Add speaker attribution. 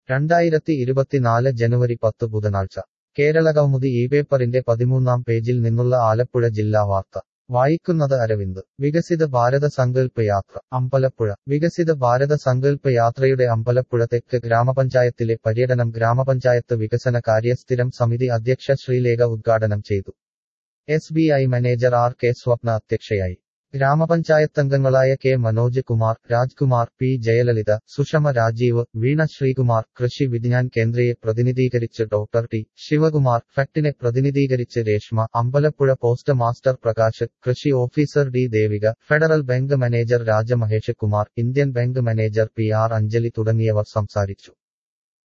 Speaker 1: രണ്ടായിരത്തി ഇരുപത്തിനാല് ജനുവരി പത്ത് ബുധനാഴ്ച കേരളകൗമുദി ഈ പേപ്പറിന്റെ പതിമൂന്നാം പേജിൽ നിന്നുള്ള ആലപ്പുഴ ജില്ലാ വാർത്ത വായിക്കുന്നത് അരവിന്ദ് വികസിത ഭാരത സങ്കല്പ യാത്ര അമ്പലപ്പുഴ വികസിത ഭാരത സങ്കല്പ യാത്രയുടെ അമ്പലപ്പുഴ തെക്ക് ഗ്രാമപഞ്ചായത്തിലെ പര്യടനം ഗ്രാമപഞ്ചായത്ത് വികസന കാര്യ സ്ഥിരം സമിതി അധ്യക്ഷ ശ്രീലേഖ ഉദ്ഘാടനം ചെയ്തു S B I manager R K Swapna അധ്യക്ഷയായി ഗ്രാമപഞ്ചായത്തംഗങ്ങളായ കെ മനോജ് കുമാർ രാജ്കുമാർ പി ജയലളിത സുഷമ രാജീവ് വീണ ശ്രീകുമാർ കൃഷി വിജ്ഞാൻ കേന്ദ്രയെ പ്രതിനിധീകരിച്ച് ഡോക്ടർ ടി ശിവകുമാർ ഫാക്ടിനെ പ്രതിനിധീകരിച്ച് രേഷ്മ അമ്പലപ്പുഴ പോസ്റ്റ് മാസ്റ്റർ പ്രകാശ് കൃഷി officer D Devika federal bank manager Rajamahesh Kumar Indian bank manager P R Anjali തുടങ്ങിയവർ സംസാരിച്ചു